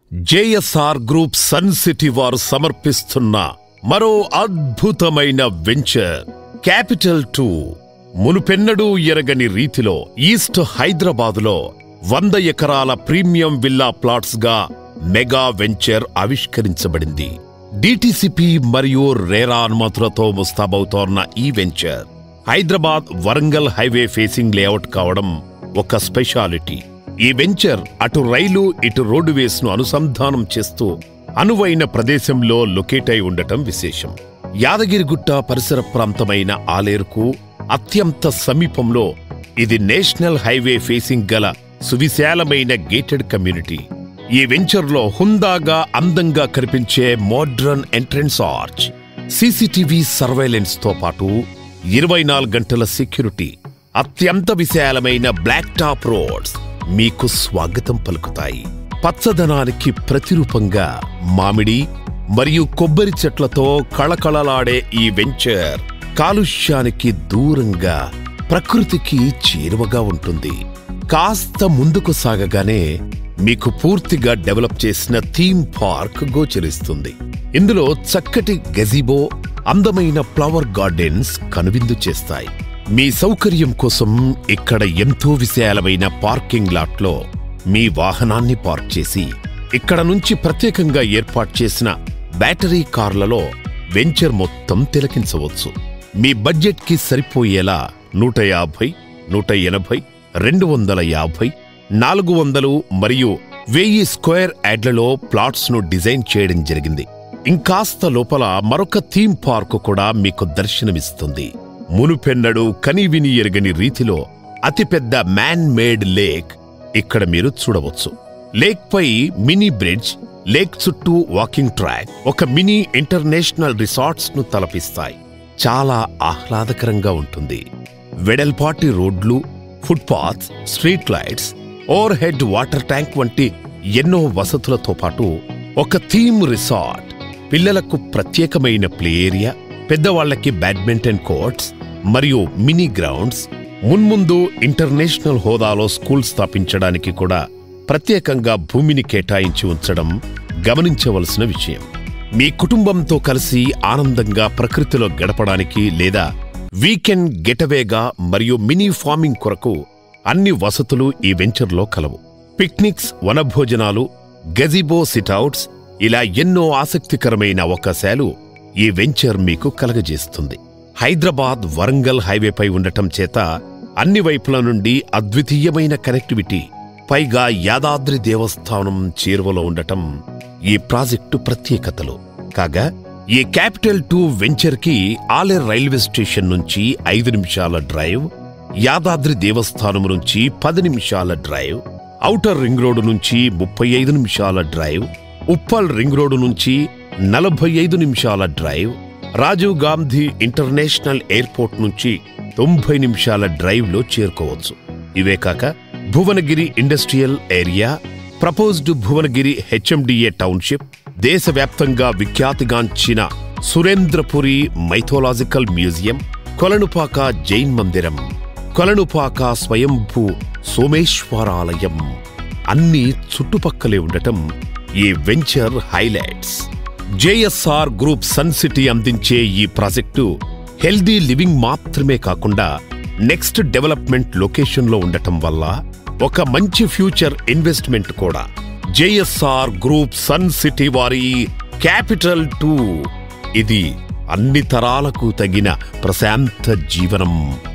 JSR group Sun city వారు సమర్పిస్తున్న మరో అద్భుతమైన వెంచర్ క్యాపిటల్ టూ మునుపెన్నడూ ఎరగని రీతిలో ఈస్ట్ హైదరాబాదులో వంద ఎకరాల ప్రీమియం విల్లా ప్లాట్స్ గా మెగా వెంచర్ ఆవిష్కరించబడింది డిటిసిపి మరియు రేరా అనుమతులతో ముస్తాబవుతోన్న ఈ venture Hyderabad Warangal highway facing layout కావడం ఒక స్పెషాలిటీ ఈ వెంచర్ అటు రైలు ఇటు రోడ్డువేస్ ను అనుసంధానం చేస్తూ అనువైన ప్రదేశంలో లొకేట్ అయి ఉండటం విశేషం యాదగిరిగుట్ట పరిసర ప్రాంతమైన ఆలేరుకు అత్యంత సమీపంలో ఇది నేషనల్ హైవే ఫేసింగ్ గల సువిశాలమైన గేటెడ్ కమ్యూనిటీ ఈ వెంచర్లో హుందాగా అందంగా కనిపించే modern entrance arch CCTV surveillance తో పాటు ఇరవై నాలుగు గంటల సెక్యూరిటీ అత్యంత విశాలమైన బ్లాక్ టాప్ రోడ్స్ మీకు స్వాగతం పలుకుతాయి పచ్చదనానికి ప్రతిరూపంగా మామిడి మరియు కొబ్బరి చెట్లతో కళకళలాడే ఈ వెంచర్ కాలుష్యానికి దూరంగా ప్రకృతికి చేరువగా ఉంటుంది కాస్త ముందుకు సాగగానే మీకు పూర్తిగా డెవలప్ చేసిన థీమ్ పార్క్ గోచరిస్తుంది ఇందులో చక్కటి గెజిబో అందమైన ఫ్లవర్ గార్డెన్స్ కనువిందు చేస్తాయి మీ సౌకర్యం కోసం ఇక్కడ ఎంతో విశాలమైన పార్కింగ్ లాట్లో మీ వాహనాన్ని పార్క్ చేసి ఇక్కడ నుంచి ప్రత్యేకంగా ఏర్పాటు చేసిన బ్యాటరీ కార్లలో వెంచర్ మొత్తం తిలకించవచ్చు మీ బడ్జెట్ కి సరిపోయేలా నూట యాభై నూట ఎనభై రెండు వందల యాభై నాలుగు వందలు మరియు వెయ్యి స్క్వేర్ యార్డ్లలో ప్లాట్స్ ను డిజైన్ చేయడం జరిగింది ఇంకాస్త లోపల మరొక థీమ్ పార్క్ కూడా మీకు దర్శనమిస్తుంది మునుపెన్నడు కనివిని ఎరగని రీతిలో అతిపెద్ద మ్యాన్ మేడ్ లేక్ ఇక్కడ మీరు చూడవచ్చు లేక్ పై మినీ బ్రిడ్జ్ లేక్ చుట్టూ వాకింగ్ ట్రాక్ ఒక మినీ ఇంటర్నేషనల్ రిసార్ట్స్ ను తలపిస్తాయి చాలా ఆహ్లాదకరంగా ఉంటుంది వెడల్పాటి రోడ్లు footpaths street lights overhead water tank వంటి ఎన్నో వసతులతో పాటు ఒక థీమ్ రిసార్ట్ పిల్లలకు ప్రత్యేకమైన ప్లే ఏరియా పెద్దవాళ్లకి బ్యాడ్మింటన్ కోర్ట్స్ మరియు మినీ గ్రౌండ్స్ మున్ముందు ఇంటర్నేషనల్ హోదాలో స్కూల్ స్థాపించడానికి కూడా ప్రత్యేకంగా భూమిని కేటాయించి ఉంచడం గమనించవలసిన విషయం మీ కుటుంబంతో కలిసి ఆనందంగా ప్రకృతిలో గడపడానికి లేదా వీకెండ్ గెటవేగా మరియు మినీ ఫార్మింగ్ కొరకు అన్ని వసతులు ఈ వెంచర్లో కలవు పిక్నిక్స్ వనభోజనాలు గజిబో సిట్అవుట్స్ ఇలా ఎన్నో ఆసక్తికరమైన అవకాశాలు ఈ వెంచర్ మీకు కలగజేస్తుంది హైదరాబాద్ వరంగల్ హైవేపై ఉండటం చేత అన్ని వైపుల నుండి అద్వితీయమైన కనెక్టివిటీ పైగా యాదాద్రి దేవస్థానం చేరువలో ఉండటం ఈ ప్రాజెక్టు ప్రత్యేకతలు కాగా ఈ క్యాపిటల్ టూ వెంచర్ కి ఆలేర్ రైల్వే స్టేషన్ నుంచి ఐదు నిమిషాల డ్రైవ్ యాదాద్రి దేవస్థానం నుంచి పది నిమిషాల డ్రైవ్ ఔటర్ రింగ్ రోడ్డు నుంచి ముప్పై ఐదు నిమిషాల డ్రైవ్ ఉప్పల్ రింగ్ రోడ్డు నుంచి నలభై ఐదు నిమిషాల drive Rajiv Gandhi international airport నుంచి తొంభై నిమిషాల డ్రైవ్లో చేరుకోవచ్చు ఇవే కాక Bhuvanagiri industrial area proposed Bhuvanagiri HMDA township దేశవ్యాప్తంగా విఖ్యాతిగాంచిన సురేంద్రపురి మైథోలాజికల్ మ్యూజియం కొలనుపాక జైన్ మందిరం కొలనుపాక స్వయంభూ సోమేశ్వరాలయం అన్నీ చుట్టుపక్కలే ఉండటం ఈ venture highlights JSR group Sun City అందించే ఈ ప్రాజెక్టు హెల్దీ లివింగ్ మాత్రమే కాకుండా నెక్స్ట్ డెవలప్మెంట్ లొకేషన్లో ఉండటం వల్ల ఒక మంచి ఫ్యూచర్ ఇన్వెస్ట్మెంట్ కూడా జేఎస్ఆర్ గ్రూప్ సన్ సిటీ వారి క్యాపిటల్ టూ ఇది అన్ని తరాలకు తగిన ప్రశాంత జీవనం